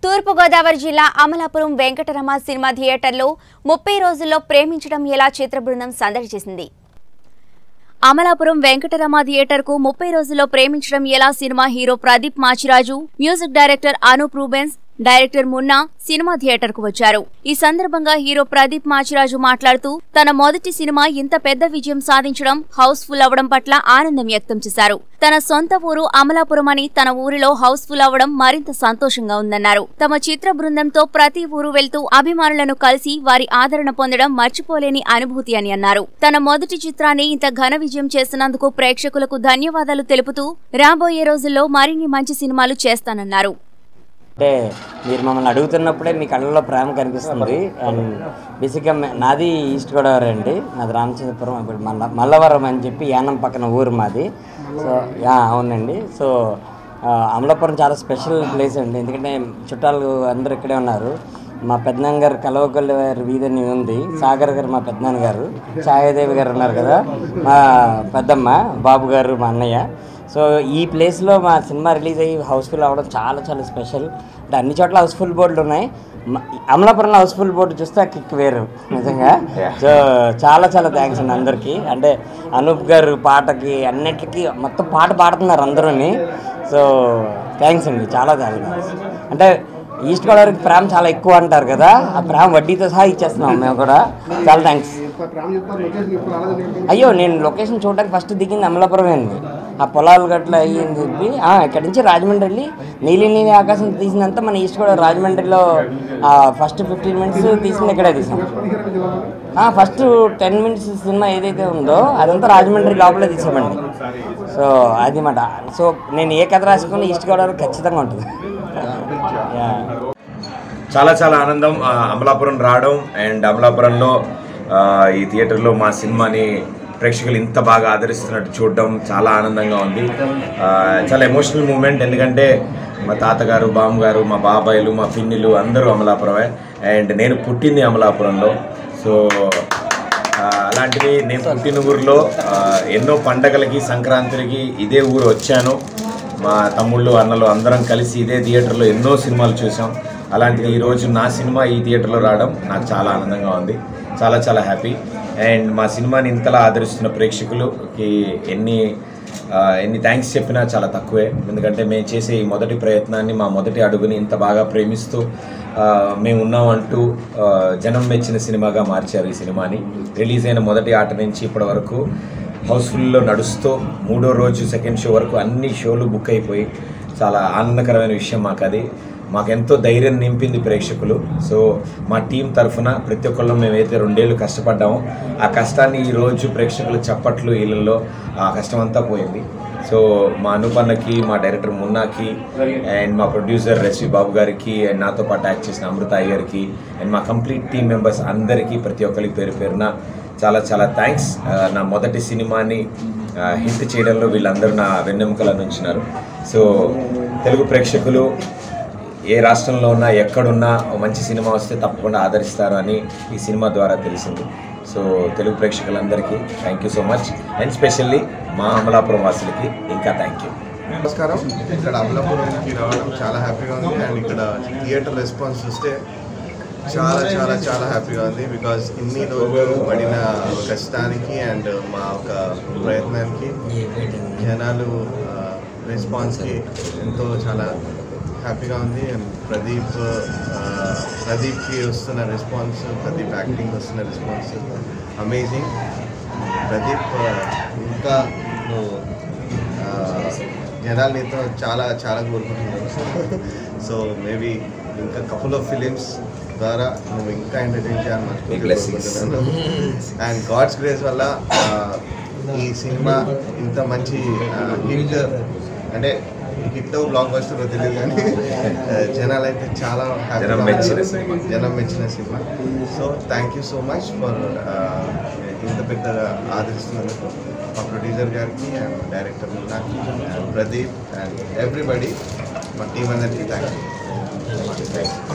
తూర్పుగోదావరి జిల్లా అమలాపురం వెంకటరమ సినిమా థియేటర్లో ముప్పై రోజుల్లో ప్రేమించడం ఎలా చిత్ర బృందం సందడి చేసింది అమలాపురం వెంకటరమ థియేటర్ కు ముప్పై రోజుల్లో ప్రేమించడం ఎలా cinema hero Pradeep Machiraju music director Anup Rubens director Munna cinema theatre కు వచ్చారు ఈ సందర్భంగా హీరో ప్రదీప్ మాచిరాజు మాట్లాడుతూ తన మొదటి సినిమా ఇంత పెద్ద విజయం సాధించడం హౌస్ ఫుల్ అవ్వడం పట్ల ఆనందం వ్యక్తం చేశారు తన సొంత ఊరు అమలాపురం అని తన ఊరిలో హౌస్ ఫుల్ అవ్వడం మరింత సంతోషంగా ఉందన్నారు తమ చిత్ర బృందంతో ప్రతి ఊరు వెళ్తూ అభిమానులను కలిసి వారి ఆదరణ పొందడం మర్చిపోలేని అనుభూతి అని అన్నారు తన మొదటి చిత్రాన్ని ఇంత ఘన విజయం చేసినందుకు ప్రేక్షకులకు ధన్యవాదాలు తెలుపుతూ రాబోయే రోజుల్లో మరిన్ని మంచి సినిమాలు చేస్తానన్నారు అంటే మీరు మమ్మల్ని అడుగుతున్నప్పుడే మీ కళ్ళలో ప్రేమ కనిపిస్తుంది అండ్ బేసిక్గా మే- నాది ఈస్ట్ గోదావరి అండి నాది రామచంద్రపురం ఇప్పుడు మల్ల మల్లవరం అని చెప్పి యానం పక్కన ఊరు మాది సో యా అవునండి సో ఆ, అమలాపురం చాలా స్పెషల్ ప్లేస్ అండి ఎందుకంటే చుట్టాలు అందరూ ఇక్కడే ఉన్నారు మా పెద్దనాన్న గారు కలవగొల్లి గారి వీధని ఉంది సాగర్ గారు మా పెద్దనాన్న గారు ఛాయాదేవి గారు ఉన్నారు కదా మా పెద్దమ్మ బాబు గారు మా అన్నయ్య సో ఈ ప్లేస్లో మా సినిమా రిలీజ్ అయ్యి హౌస్ఫుల్ అవ్వడం చాలా చాలా స్పెషల్ అంటే అన్ని చోట్ల హౌస్ఫుల్ బోర్డులు ఉన్నాయి మ- అమలాపురంలో హౌస్ఫుల్ బోర్డు చూస్తే ఆ కిక్ వేరు నిజంగా సో చాలా చాలా థ్యాంక్స్ అండి అందరికీ అంటే అనూప్ గారు పాటకి అన్నిటికీ మొత్తం పాట పాడుతున్నారు అందరూని సో థ్యాంక్స్ అండి చాలా చాలా థ్యాంక్స్ అంటే ఈస్ట్ గోదావరికి ప్రేమ చాలా ఎక్కువ అంటారు కదా ఆ ప్రేమ వడ్డీతో సహా ఇచ్చేస్తున్నాం మేము కూడా చాలా థ్యాంక్స్ అయ్యో నేను లొకేషన్ చూడడానికి ఫస్ట్ దిగింది అమలాపురమే అండి ఆ పొలాలు గట్ల అయ్యింది చెప్పి ఆ, ఇక్కడి నుంచి రాజమండ్రి వెళ్ళి నీలి నీలి ఆకాశం తీసినంత మన ఈస్ట్ కూడా రాజమండ్రిలో ఫస్ట్ ఫిఫ్టీన్ మినిట్స్ తీసింది ఇక్కడే తీసాం ఫస్ట్ టెన్ మినిట్స్ సినిమా ఏదైతే ఉందో అదంతా రాజమండ్రి లోపలే తీసామండి సో అది మాట సో నేను ఏ కథ రాసుకుని ఈస్ట్ గోదావరి ఖచ్చితంగా ఉంటుంది Yeah. చాలా చాలా ఆనందం ఆ, అమలాపురం రావడం అండ్ అమలాపురంలో ఆ, ఈ థియేటర్లో మా సినిమాని ప్రేక్షకులు ఇంత బాగా ఆదరిస్తున్నట్టు చూడడం చాలా ఆనందంగా ఉంది ఆ, చాలా ఎమోషనల్ మూమెంట్ ఎందుకంటే మా తాతగారు బామ్మగారు మా బాబాయిలు మా పిన్నిలు అందరూ అమలాపురమే అండ్ నేను పుట్టింది అమలాపురంలో సో ఆ, అలాంటిది నేను పుట్టిన ఊరిలో ఆ, ఎన్నో పండగలకి సంక్రాంతికి ఇదే ఊరు వచ్చాను మా తమ్ముళ్ళు అన్నలు అందరం కలిసి ఇదే థియేటర్లో ఎన్నో సినిమాలు చూసాం అలాంటిది ఈరోజు నా సినిమా ఈ థియేటర్లో రావడం నాకు చాలా ఆనందంగా ఉంది చాలా చాలా హ్యాపీ అండ్ మా సినిమాని ఇంతలా ఆదరిస్తున్న ప్రేక్షకులకి ఎన్ని ఆ, ఎన్ని థ్యాంక్స్ చెప్పినా చాలా తక్కువే ఎందుకంటే మేము చేసే ఈ మొదటి ప్రయత్నాన్ని మా మొదటి అడుగుని ఇంత బాగా ప్రేమిస్తూ ఆ, మేము ఉన్నామంటూ ఆ, జనం మెచ్చిన సినిమాగా మార్చారు ఈ సినిమాని రిలీజ్ అయిన మొదటి ఆట నుంచి ఇప్పటి వరకు హౌస్ఫుల్లో నడుస్తూ మూడో రోజు సెకండ్ షో వరకు అన్ని షోలు బుక్ అయిపోయి చాలా ఆనందకరమైన విషయం మాకు అది మాకెంతో ధైర్యం నింపింది ప్రేక్షకులు సో మా టీం తరఫున ప్రతి ఒక్కళ్ళు మేమైతే రెండేళ్ళు కష్టపడ్డామో ఆ కష్టాన్ని ఈరోజు ప్రేక్షకులు చప్పట్లు ఇళ్ళల్లో ఆ కష్టం అంతా పోయింది సో మా అనుపన్నకి మా డైరెక్టర్ మున్నాకి అండ్ మా ప్రొడ్యూసర్ రసి బాబు గారికి అండ్ నాతో పాటు యాక్ట్ చేసిన అమృత అయ్యర్కి అండ్ మా కంప్లీట్ టీం మెంబర్స్ అందరికీ ప్రతి ఒక్కరికి పేరు పేరున చాలా చాలా థ్యాంక్స్ నా మొదటి సినిమాని హిట్ చేయడంలో వీళ్ళందరూ నా వెన్నెముకలను ఉంచినారు సో తెలుగు ప్రేక్షకులు ఏ రాష్ట్రంలో ఉన్నా ఎక్కడున్నా ఓ మంచి సినిమా వస్తే తప్పకుండా ఆదరిస్తారు అని ఈ సినిమా ద్వారా తెలిసింది సో తెలుగు ప్రేక్షకులందరికీ thank you so much and specially మా అమలాపురం వాసులకి ఇంకా థ్యాంక్ యూ నమస్కారం ఇక్కడ అమలాపురంకి రావడం చాలా హ్యాపీగా ఉంది అండ్ ఇక్కడ థియేటర్ రెస్పాన్స్ చూస్తే చాలా చాలా చాలా హ్యాపీగా ఉంది బికాజ్ ఇన్ని రోజులు పడిన కష్టానికి అండ్ మా ఒక ప్రయత్నానికి జనాలు రెస్పాన్స్కి ఎంతో చాలా హ్యాపీగా ఉంది అండ్ ప్రదీప్ ఆ, ప్రదీప్కి వస్తున్న రెస్పాన్స్ ప్రదీప్ యాక్టింగ్ వస్తున్న రెస్పాన్స్ అమేజింగ్ ప్రదీప్ ఆ, ఇంకా నువ్వు ఆ, జనాలు నీతో చాలా చాలా కోరుకుంటున్నాను సో మేబీ ఇంకా కపుల్ ఆఫ్ ఫిలిమ్స్ ద్వారా నువ్వు ఇంకా ఎంటర్టైన్ చేయాలని Big blessings. మనస్ఫూర్తిగా అండ్ గాడ్స్ గ్రేస్ వల్ల ఆ, ఈ సినిమా ఇంత మంచి హిట్ అంటే హిట్ బ్లాక్ బస్టర్ తెలియదు కానీ ఆ, జనాలు అయితే చాలా happy జనం గా మెచ్చిన ఉన్నారు. సినిమా. జనం మెచ్చిన cinema so thank you so much for ఇంత పెద్దగా ఆదరిస్తున్నందుకు మా ప్రొడ్యూసర్ గారికి అండ్ డైరెక్టర్ మున్నాకి అండ్ ప్రదీప్ అండ్ ఎవ్రీబడి మా టీం అందరికీ థ్యాంక్ యూ